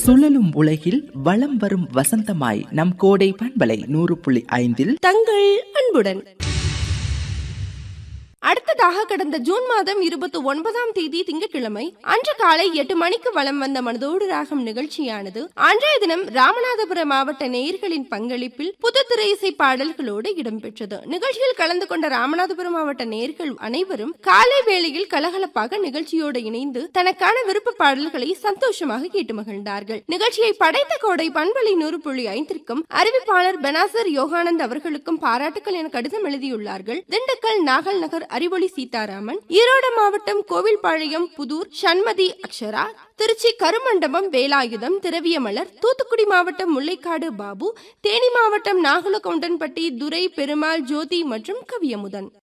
சுழலும் உலகில் வலம் வரும் வசந்தமாய் நம் கோடை பண்பலை நூறு புள்ளி ஐந்தில் தங்கள் அன்புடன் அடுத்ததாக கடந்த ஜூன் மாதம் இருபத்தி ஒன்பதாம் தேதி திங்கட்கிழமை அன்று காலை எட்டு மணிக்கு வலம் வந்த மனதோடு ராகம் நிகழ்ச்சியானது அன்றைய தினம் ராமநாதபுரம் மாவட்ட நேயர்களின் பங்களிப்பில் புது திரை இசை பாடல்களோடு இடம்பெற்றது நிகழ்ச்சியில் கலந்து கொண்ட ராமநாதபுரம் மாவட்ட நேயர்கள் அனைவரும் காலை வேளையில் கலகலப்பாக நிகழ்ச்சியோடு இணைந்து தனக்கான விருப்ப பாடல்களை சந்தோஷமாக கேட்டு மகிழ்ந்தார்கள் நிகழ்ச்சியை படைத்த கோடை பண்பலை நூறு புள்ளி ஐந்திற்கும் அறிவிப்பாளர் பெனாசர் யோகானந்த் அவர்களுக்கும் பாராட்டுக்கள் என கடிதம் எழுதியுள்ளார்கள் திண்டுக்கல் நாகல் நகர் அறிவொளி சீதாராமன் ஈரோடு மாவட்டம் கோவில்பாளையம் புதூர் சண்மதி அக்ஷரா திருச்சி கருமண்டபம் வேலாயுதம் திரவியமலர் தூத்துக்குடி மாவட்டம் முல்லைக்காடு பாபு தேனி மாவட்டம் நாகலகவுண்டன்பட்டி துரை பெருமாள் ஜோதி மற்றும் கவியமுதன்